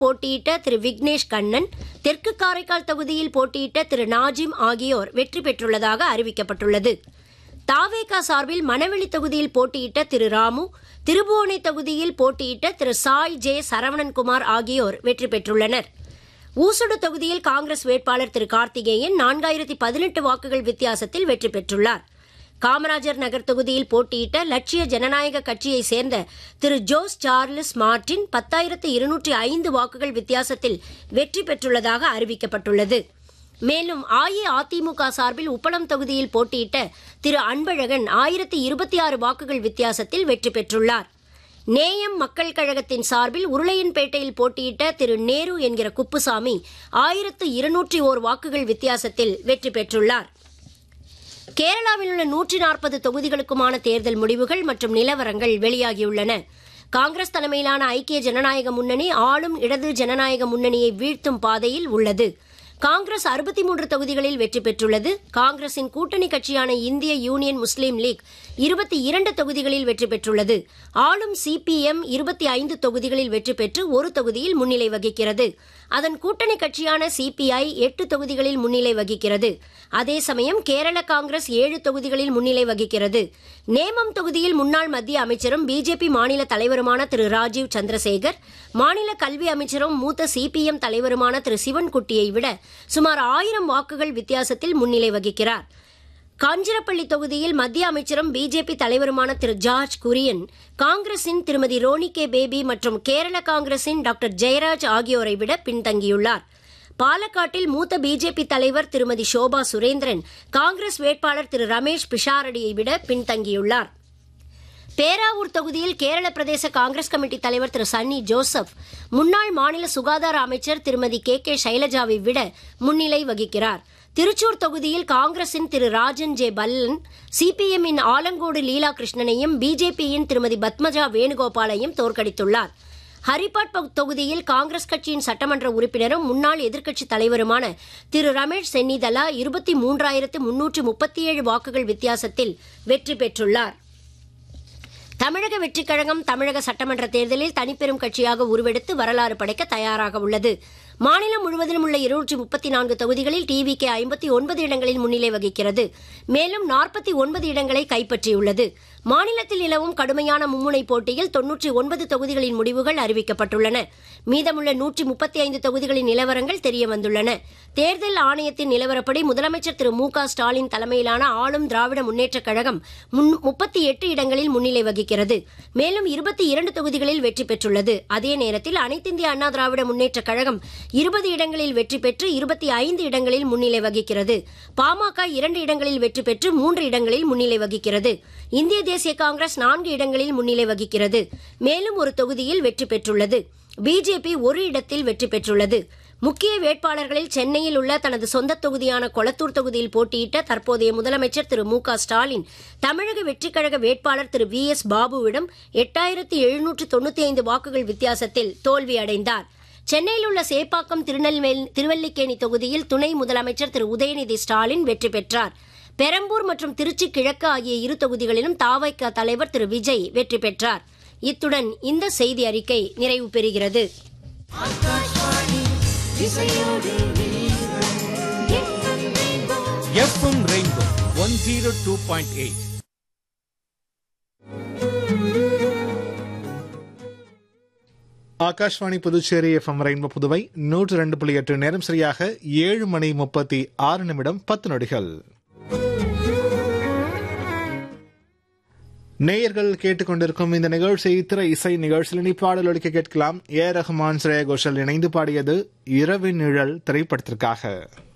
போட்டியிட்ட திரு விக்னேஷ் கண்ணன் தெற்கு காரைக்கால் தொகுதியில் போட்டியிட்ட திரு நாஜிம் ஆகியோர் வெற்றி பெற்றுள்ளதாக அறிவிக்கப்பட்டுள்ளது தாவேகா சார்பில் மணவெளி தொகுதியில் போட்டியிட்ட திரு ராமு திருபுவனை தொகுதியில் போட்டியிட்ட திரு சாய் ஜே சரவணன்குமார் ஆகியோர் வெற்றி பெற்றுள்ளனர் ஊசுடு தொகுதியில் காங்கிரஸ் வேட்பாளர் திரு கார்த்திகேயன் நான்காயிரத்தி பதினெட்டு வாக்குகள் வித்தியாசத்தில் வெற்றி பெற்றுள்ளார் காமராஜர் நகர் தொகுதியில் போட்டியிட்ட லட்சிய ஜனநாயக கட்சியைச் சேர்ந்த திரு ஜோஸ் சார்லஸ் மார்டின் பத்தாயிரத்து இருநூற்றி ஐந்து வாக்குகள் வித்தியாசத்தில் வெற்றி பெற்றுள்ளதாக அறிவிக்கப்பட்டுள்ளது மேலும் அஇஅதிமுக சார்பில் உப்பளம் தொகுதியில் போட்டியிட்ட திரு அன்பழகன் ஆயிரத்தி இருபத்தி ஆறு வாக்குகள் வித்தியாசத்தில் வெற்றி பெற்றுள்ளார் நேயம் மக்கள் கழகத்தின் சார்பில் உருளையன்பேட்டையில் போட்டியிட்ட திரு நேரு என்கிற குப்புசாமி ஆயிரத்து இருநூற்றி ஓர் வாக்குகள் வித்தியாசத்தில் வெற்றி பெற்றுள்ளார் கேரளாவில் உள்ள நூற்றி நாற்பது தொகுதிகளுக்குமான தேர்தல் முடிவுகள் மற்றும் நிலவரங்கள் வெளியாகியுள்ளன காங்கிரஸ் தலைமையிலான ஐக்கிய ஜனநாயக முன்னணி ஆளும் இடது ஜனநாயக முன்னணியை வீழ்த்தும் பாதையில் உள்ளது காங்கிரஸ் அறுபத்தி மூன்று தொகுதிகளில் வெற்றி பெற்றுள்ளது காங்கிரசின் கூட்டணி கட்சியான இந்திய யூனியன் முஸ்லீம் லீக் இருபத்தி இரண்டு தொகுதிகளில் வெற்றி பெற்றுள்ளது ஆளும் சிபிஎம் இருபத்தி ஐந்து தொகுதிகளில் வெற்றி பெற்று ஒரு தொகுதியில் முன்னிலை வகிக்கிறது அதன் கூட்டணி கட்சியான சிபிஐ எட்டு தொகுதிகளில் முன்னிலை வகிக்கிறது அதே சமயம் கேரள காங்கிரஸ் ஏழு தொகுதிகளில் முன்னிலை வகிக்கிறது நேமம் தொகுதியில் முன்னாள் மத்திய அமைச்சரும் பிஜேபி மாநில தலைவருமான திரு ராஜீவ் சந்திரசேகர் மாநில கல்வி அமைச்சரும் மூத்த சிபிஎம் தலைவருமான திரு சிவன்குட்டியை விட சுமார் ஆயிரம் வாக்குகள் வித்தியாசத்தில் முன்னிலை வகிக்கிறார் காஞ்சிரப்பள்ளி தொகுதியில் மத்திய அமைச்சரும் பிஜேபி தலைவருமான திரு ஜார்ஜ் குரியன் காங்கிரசின் திருமதி ரோனி கே பேபி மற்றும் கேரள காங்கிரசின் டாக்டர் ஜெயராஜ் ஆகியோரை விட பின்தங்கியுள்ளார் பாலக்காட்டில் மூத்த பிஜேபி தலைவர் திருமதி சோபா சுரேந்திரன் காங்கிரஸ் வேட்பாளர் திரு ரமேஷ் பிஷாரடியை விட பின்தங்கியுள்ளார் பேராவூர் தொகுதியில் கேரள பிரதேச காங்கிரஸ் கமிட்டி தலைவர் திரு சன்னி ஜோசப் முன்னாள் மாநில சுகாதார அமைச்சர் திருமதி கே கே சைலஜாவை விட முன்னிலை வகிக்கிறார் திருச்சூர் தொகுதியில் காங்கிரசின் திரு ராஜன் ஜே பல்லன் சிபிஎம்மின் ஆலங்கோடு லீலா கிருஷ்ணனையும் பிஜேபியின் திருமதி பத்மஜா வேணுகோபாலையும் தோற்கடித்துள்ளார் ஹரிபாட் தொகுதியில் காங்கிரஸ் கட்சியின் சட்டமன்ற உறுப்பினரும் முன்னாள் எதிர்க்கட்சித் தலைவருமான திரு ரமேஷ் சென்னிதலா இருபத்தி மூன்றாயிரத்து முன்னூற்று முப்பத்தி ஏழு வாக்குகள் வித்தியாசத்தில் வெற்றி பெற்றுள்ளார் தமிழக வெற்றிக் கழகம் தமிழக சட்டமன்ற தேர்தலில் தனிப்பெரும் கட்சியாக உருவெடுத்து வரலாறு படைக்க தயாராக உள்ளது மாநிலம் முழுவதிலும் உள்ள இருநூற்றி முப்பத்தி நான்கு தொகுதிகளில் டிவிகே ஐம்பத்தி ஒன்பது இடங்களில் முன்னிலை வகிக்கிறது மேலும் நாற்பத்தி ஒன்பது இடங்களை கைப்பற்றியுள்ளது மாநிலத்தில் நிலவும் கடுமையான மும்முனை போட்டியில் தொன்னூற்றி ஒன்பது தொகுதிகளின் முடிவுகள் அறிவிக்கப்பட்டுள்ளன மீதமுள்ள நூற்றி முப்பத்தி ஐந்து தொகுதிகளின் நிலவரங்கள் தெரியவந்துள்ளன தேர்தல் ஆணையத்தின் நிலவரப்படி முதலமைச்சர் திரு மு க ஸ்டாலின் தலைமையிலான ஆளும் திராவிட முன்னேற்றக் கழகம் முப்பத்தி எட்டு இடங்களில் முன்னிலை வகிக்கிறது மேலும் இருபத்தி இரண்டு தொகுதிகளில் வெற்றி பெற்றுள்ளது அதே நேரத்தில் அனைத்திந்திய அண்ணா திராவிட முன்னேற்றக் கழகம் இருபது இடங்களில் வெற்றி பெற்று இருபத்தி ஐந்து இடங்களில் முன்னிலை வகிக்கிறது பாமக இரண்டு இடங்களில் வெற்றி பெற்று மூன்று இடங்களில் முன்னிலை வகிக்கிறது இந்திய தேசிய காங்கிரஸ் நான்கு இடங்களில் முன்னிலை வகிக்கிறது மேலும் ஒரு தொகுதியில் வெற்றி பெற்றுள்ளது பிஜேபி ஒரு இடத்தில் வெற்றி பெற்றுள்ளது முக்கிய வேட்பாளர்களில் சென்னையில் உள்ள தனது சொந்த தொகுதியான கொளத்தூர் தொகுதியில் போட்டியிட்ட தற்போதைய முதலமைச்சர் திரு மு க ஸ்டாலின் தமிழக வெற்றிக் கழக வேட்பாளர் திரு வி எஸ் பாபுவிடம் எட்டாயிரத்தி எழுநூற்று தொண்ணூத்தி ஐந்து வாக்குகள் வித்தியாசத்தில் தோல்வியடைந்தார் சென்னையில் உள்ள சேப்பாக்கம் திருநெல்வேலி திருவல்லிக்கேணி தொகுதியில் துணை முதலமைச்சர் திரு உதயநிதி ஸ்டாலின் வெற்றி பெற்றார் பெரம்பூர் மற்றும் திருச்சி கிழக்கு ஆகிய இரு தொகுதிகளிலும் தாவைக்க தலைவர் திரு விஜய் வெற்றி பெற்றார் இத்துடன் இந்த செய்தி அறிக்கை நிறைவு பெறுகிறது FM rainbow one zero two point eight Akashvani Puducherry FM rainbow Puduvai நூற்று ரெண்டு புள்ளி எட்டு நேரம் சரியாக ஏழு மணி முப்பத்தி ஆறு நிமிடம் பத்து நொடிகள் நேயர்கள் கேட்டுக்கொண்டிருக்கும் இந்த நிகழ்ச்சி திரை இசை நிகழ்ச்சியில் நீ பாடல் ஒழிக்க கேட்கலாம் ஏ ரஹ்மான் ஸ்ரேயா கோஷல் இணைந்து பாடியது இரவின் நிழல் திரைப்படத்திற்காக